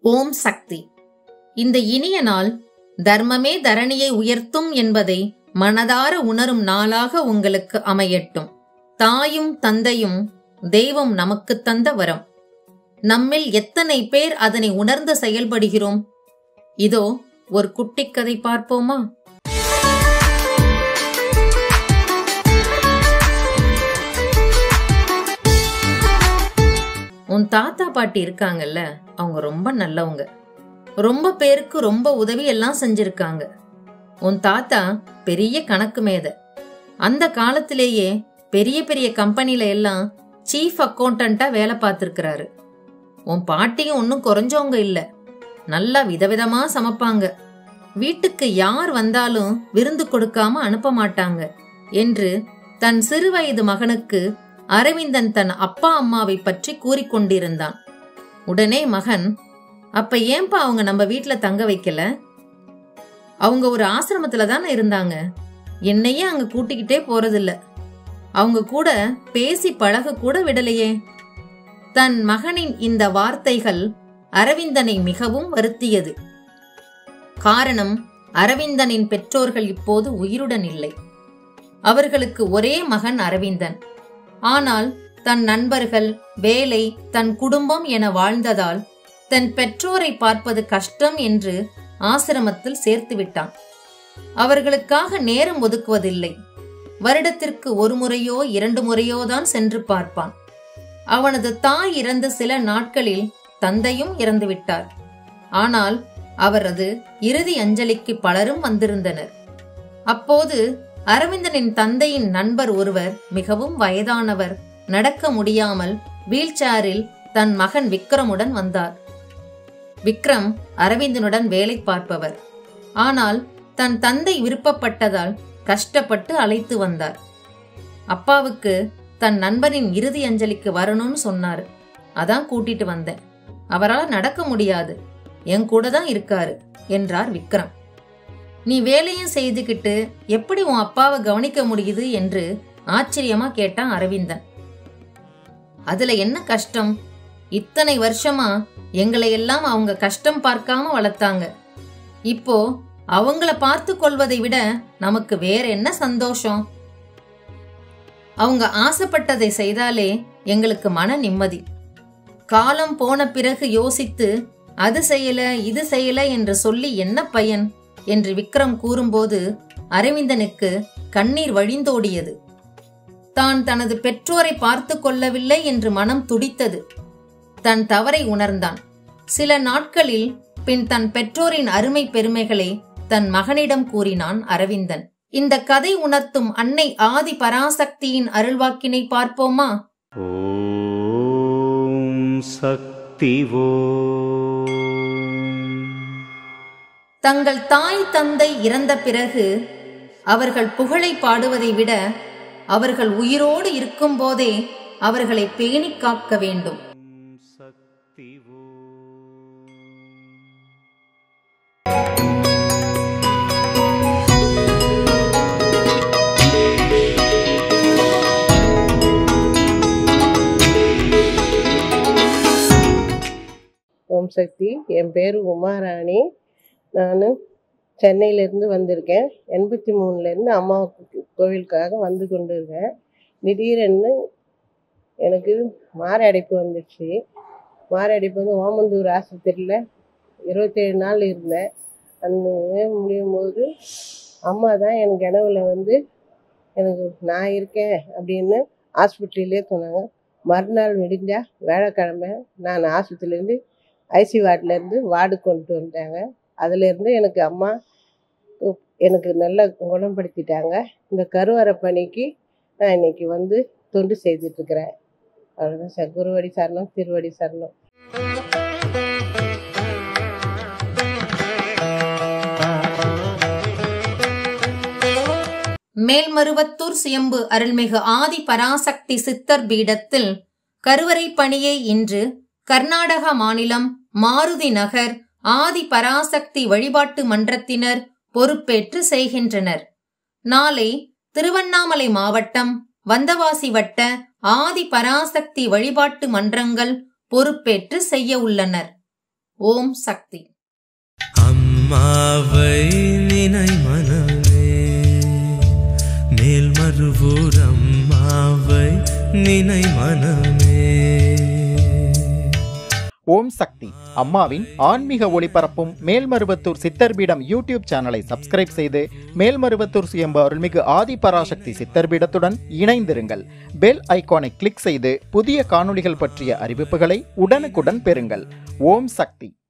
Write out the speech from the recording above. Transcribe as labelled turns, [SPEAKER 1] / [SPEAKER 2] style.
[SPEAKER 1] ஓம் சக்தி இந்த இனிய நாள் தர்மமே தரணியை உயர்த்தும் என்பதை மனதார உணரும் நாளாக உங்களுக்கு அமையட்டும் தாயும் தந்தையும் தெய்வம் நமக்கு தந்த வரம் நம்மில் எத்தனை பேர் அதனை உணர்ந்து செயல்படுகிறோம் இதோ ஒரு குட்டிக் கதை பார்ப்போமா உன் தாத்தா பாட்டி இருக்காங்கல்ல அவங்க ரொம்ப நல்லவங்க ரொம்ப பேருக்கு ரொம்ப உதவி எல்லாம் செஞ்சிருக்காங்க உன் தாத்தா பெரிய கணக்கு மேத அந்த காலத்திலேயே பெரிய பெரிய கம்பெனில எல்லாம் சீஃப் அக்கௌண்டண்டா வேலை பார்த்திருக்கிறாரு உன் பாட்டியும் ஒன்றும் குறைஞ்சவங்க இல்ல நல்லா விதவிதமா சமைப்பாங்க வீட்டுக்கு யார் வந்தாலும் விருந்து கொடுக்காம அனுப்ப மாட்டாங்க என்று தன் சிறுவயது மகனுக்கு அரவிந்தன் தன் அப்பா அம்மாவை பற்றி கூறிக்கொண்டிருந்தான் உடனே மகன் அப்ப ஏன்பா அவங்க நம்ம வீட்ல தங்க வைக்கல அவங்க ஒரு ஆசிரமத்துல தானே இருந்தாங்க என்னையே அங்க கூட்டிக்கிட்டே போறதில்ல அவங்க கூட பேசி பழக கூட விடலையே தன் மகனின் இந்த வார்த்தைகள் அரவிந்தனை மிகவும் வருத்தியது காரணம் அரவிந்தனின் பெற்றோர்கள் இப்போது உயிருடன் இல்லை அவர்களுக்கு ஒரே மகன் அரவிந்தன் ஆனால் தன் நண்பர்கள் வேலை தன் குடும்பம் என வாழ்ந்ததால் தன் பெற்றோரை பார்ப்பது கஷ்டம் என்று ஆசிரமத்தில் சேர்த்து விட்டான் அவர்களுக்காக நேரம் ஒதுக்குவதில்லை வருடத்திற்கு ஒரு முறையோ இரண்டு முறையோ தான் சென்று பார்ப்பான் அவனது தாய் இறந்த சில நாட்களில் தந்தையும் இறந்து விட்டார் ஆனால் அவரது இறுதி அஞ்சலிக்கு பலரும் வந்திருந்தனர் அப்போது அரவிந்தனின் தந்தையின் நண்பர் ஒருவர் மிகவும் வயதானவர் நடக்க முடியாமல் வீல்சேரில் தன் மகன் விக்ரமுடன் வந்தார் விக்ரம் அரவிந்தனுடன் வேலை பார்ப்பவர் ஆனால் தன் தந்தை விருப்பப்பட்டதால் கஷ்டப்பட்டு அழைத்து வந்தார் அப்பாவுக்கு தன் நண்பனின் இறுதி அஞ்சலிக்கு வரணும்னு சொன்னாரு அதான் கூட்டிட்டு வந்தேன் அவரால் நடக்க முடியாது என் கூட தான் இருக்காரு என்றார் விக்ரம் நீ வேலையும் செய்துகிட்டு எப்படி உன் அப்பாவை கவனிக்க முடியுது என்று ஆச்சரியமா கேட்டான் அரவிந்தன் அதுல என்ன கஷ்டம் இத்தனை வருஷமா எங்களை எல்லாம் அவங்க கஷ்டம் பார்க்காம வளர்த்தாங்க இப்போ அவங்கள பார்த்து கொள்வதை விட நமக்கு வேற என்ன சந்தோஷம் அவங்க ஆசைப்பட்டதை செய்தாலே எங்களுக்கு மன நிம்மதி காலம் போன பிறகு யோசித்து அது செய்யல இது செய்யல என்று சொல்லி என்ன பயன் என்று விக்ரம் கூறும்போது அரவிந்தனுக்கு கண்ணீர் வழிந்தோடியது தான் தனது பெற்றோரை பார்த்து கொள்ளவில்லை என்று மனம் துடித்தது தன் தவறை உணர்ந்தான் சில நாட்களில் பின் தன் பெற்றோரின் அருமை பெருமைகளை தன் மகனிடம் கூறினான் அரவிந்தன் இந்த கதை உணர்த்தும் அன்னை ஆதி பராசக்தியின் அருள்வாக்கினை பார்ப்போமா
[SPEAKER 2] ॐ शक्तिवो
[SPEAKER 1] தங்கள் தாய் தந்தை இறந்த பிறகு அவர்கள் புகழை பாடுவதை விட அவர்கள் உயிரோடு இருக்கும்போதே அவர்களை பேணிக் காக்க வேண்டும்
[SPEAKER 2] शक्तिवो
[SPEAKER 3] ஓம் சக்தி என் பேர் உமாராணி நான் சென்னையிலேருந்து வந்திருக்கேன் எண்பத்தி மூணுலேருந்து அம்மாவுக்கு கோவிலுக்காக வந்து கொண்டு இருக்கேன் திடீரென்னு எனக்கு மாரடைப்பு வந்துடுச்சு மாரடைப்பு வந்து ஓமந்தூர் ஆஸ்பத்திரியில் இருபத்தேழு நாள் இருந்தேன் அந்த முடியும் போது அம்மா தான் என் கனவுல வந்து எனக்கு நான் இருக்கேன் அப்படின்னு ஹாஸ்பிட்டல்லே சொன்னாங்க மறுநாள் விடிஞ்சா வேலைக்கிழமை நான் ஆஸ்பத்திரியிலேருந்து ஐசி வார்டிலேருந்து வார்டு கொண்டு வந்தாங்க அதுலேருந்து எனக்கு அம்மா உ- எனக்கு நல்லா குணப்படுத்திட்டாங்க இந்த கருவறை பணிக்கு நான் இன்னைக்கு வந்து தொண்டு செய்துட்ருக்கிறேன் அவ்வளோதான் சார் குருவடி சரணம் திருவடி சரணம்
[SPEAKER 1] மேல்மருவத்தூர் சியம்பு அருள்மிகு ஆதி பராசக்தி சித்தர் பீடத்தில் கருவறை பணியை இன்று கர்நாடக மாநிலம் மாருதி நகர் ஆதி பராசக்தி வழிபாட்டு மன்றத்தினர் பொறுப்பேற்று செய்கின்றனர் நாளை திருவண்ணாமலை மாவட்டம் வந்தவாசி வட்ட ஆதி பராசக்தி வழிபாட்டு மன்றங்கள் பொறுப்பேற்று செய்ய உள்ளனர் ஓம் சக்தி
[SPEAKER 4] அம்மாவை நினை மனமே மேல்மருவூர் அம்மாவை நினை மனமே
[SPEAKER 5] ஓம் சக்தி அம்மாவின் ஆன்மீக ஒளிபரப்பும் மேல்மருவத்தூர் சித்தர்பீடம் யூடியூப் சேனலை சப்ஸ்கிரைப் செய்து மேல்மருவத்தூர் சுயம்பு அருள்மிகு ஆதி பராசக்தி சித்தர்பீடத்துடன் இணைந்திருங்கள் பெல் ஐகானை கிளிக் செய்து புதிய காணொளிகள் பற்றிய அறிவிப்புகளை உடனுக்குடன் பெறுங்கள் ஓம் சக்தி